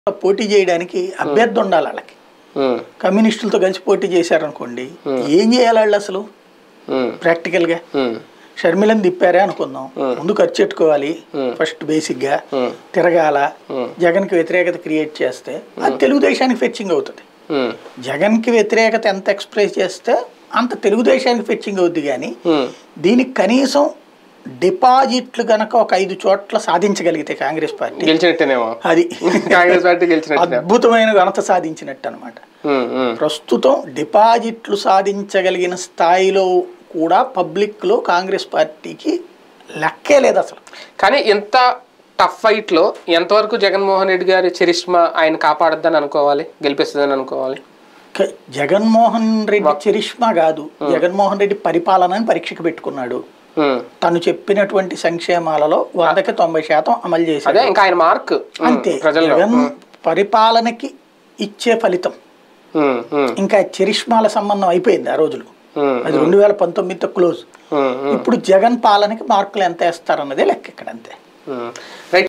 పోటీ చేయడానికి అభ్యర్థి ఉండాలి వాళ్ళకి ఉమ్, కమ్యూనిస్టులతో కలిసి పోటీ చేశారనుకోండి ఏం చేయాలి వాళ్ళు అసలు ఉమ్, ప్రాక్టికల్గా ఉమ్, షర్మిలని తిప్పారే అనుకుందాం ముందు ఖర్చు పెట్టుకోవాలి ఫస్ట్ బేసిక్గా తిరగాల జగన్కి వ్యతిరేకత క్రియేట్ చేస్తే అది తెలుగుదేశానికి ఫెచ్చింగ్ అవుతుంది ఉమ్, జగన్కి వ్యతిరేకత ఎంత ఎక్స్ప్రెస్ చేస్తే అంత తెలుగుదేశానికి ఫెచ్చింగ్ అవుద్ది కానీ ఉమ్, దీనికి కనీసం డిపాజిట్లు గనక ఒక ఐదు చోట్ల సాధించగలిగితే కాంగ్రెస్ పార్టీ గెలిచినట్టేనేమో అది కాంగ్రెస్ పార్టీ గెలిచినట్టే అద్భుతమైన ఘనత సాధించినట్టు అనమాట ఉమ్, ఉమ్, ప్రస్తుతం డిపాజిట్లు సాధించగలిగిన స్థాయిలో కూడా పబ్లిక్లో కాంగ్రెస్ పార్టీకి లెక్కే లేదు అసలు కానీ ఎంత టఫ్ ఫైట్ లో ఎంతవరకు జగన్మోహన్ రెడ్డి గారి చరిష్మా ఆయన కాపాడద్దని అనుకోవాలి గెలిపిస్తుందని అనుకోవాలి క- జగన్మోహన్ రెడ్డి చరిష్మా కాదు జగన్మోహన్ రెడ్డి పరిపాలనని పరీక్షకు పెట్టుకున్నాడు ఉమ్, తను చెప్పినటువంటి సంక్షేమాలలో వందకి తొంభై శాతం అమలు చేశాడు అదే ఇంకా ఆయన మార్క్ ఉమ్, అంతే ప్రజల్లో జగన్ పరిపాలనకి ఇచ్చే ఫలితం ఉమ్, ఉమ్, ఇంకా చరిష్మాల సంబంధం అయిపోయింది ఆ రోజులు ఉమ్, అది రెండు వేల పంతొమ్మిదితో క్లోజ్ ఉమ్, ఇప్పుడు జగన్ పాలనకి మార్కులు ఎంత వేస్తారన్నదే లెక్క ఇక్కడ అంతే ఉమ్. రైట్